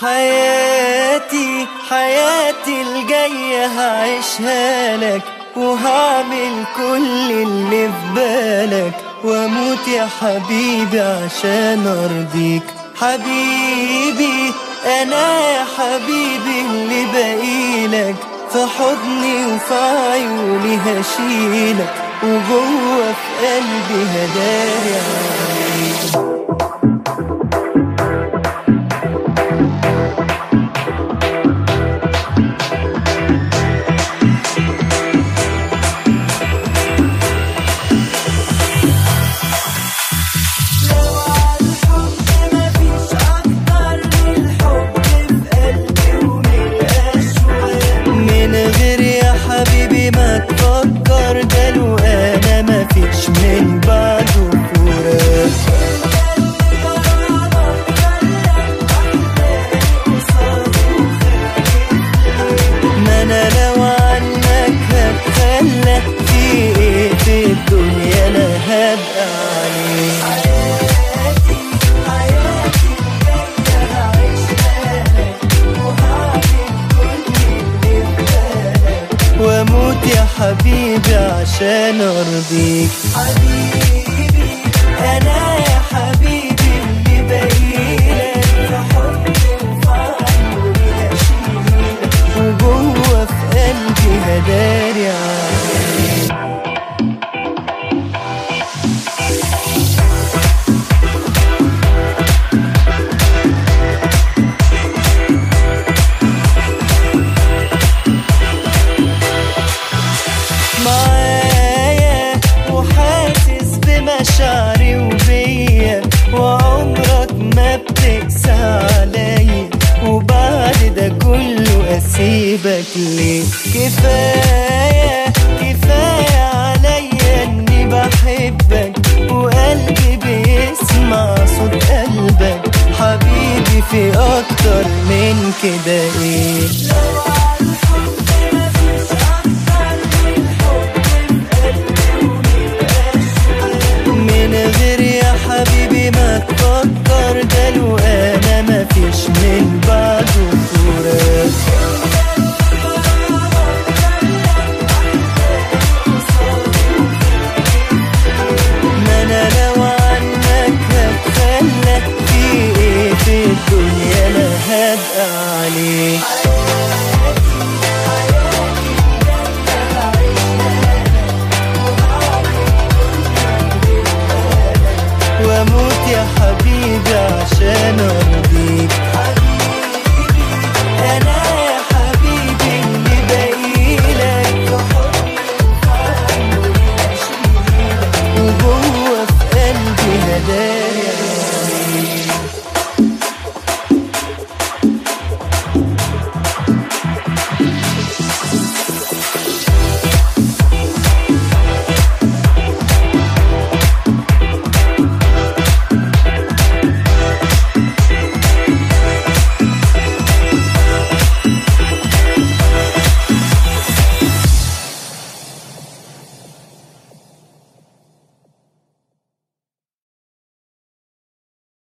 حياتي حياتي الجاية هعيشها لك وهعمل كل اللي في بالك واموت يا حبيبي عشان ارضيك حبيبي انا يا حبيبي اللي باقيلك في حضني وفي عيوني هشيلك وجوه في قلبي هداري عليك لو عالحب مفيش أكتر من الحب في قلبي ومن الأشواق من غير يا حبيبي ما تفكر ده لو أنا مفيش من بعده فراق ما أنا لو عنك هتخلى في إيه في الدنيا أنا هبقى عليك واموت يا حبيبي عشان ارضيك حبيبي انا يا حبيبي اللي باقيلك في حضني وفي عيوني هشيلك وجوه في قلبي هداري عليك معايا وحاسس بمشاعري وبيا وعمرك ما بتقسى عليا وبعد ده كله اسيبك ليه كفايه كفايه عليا اني بحبك وقلبي بيسمع صوت قلبك حبيبي في اكتر من كده ايه لو عالحب مفيش اكتر من من غير يا حبيبي ما تفكر ده لو انا مفيش من بعده فراق ما انا لو عنك هتخلى في ايه في الدنيا انا هبقى عليك واموت يا حبيبي عشان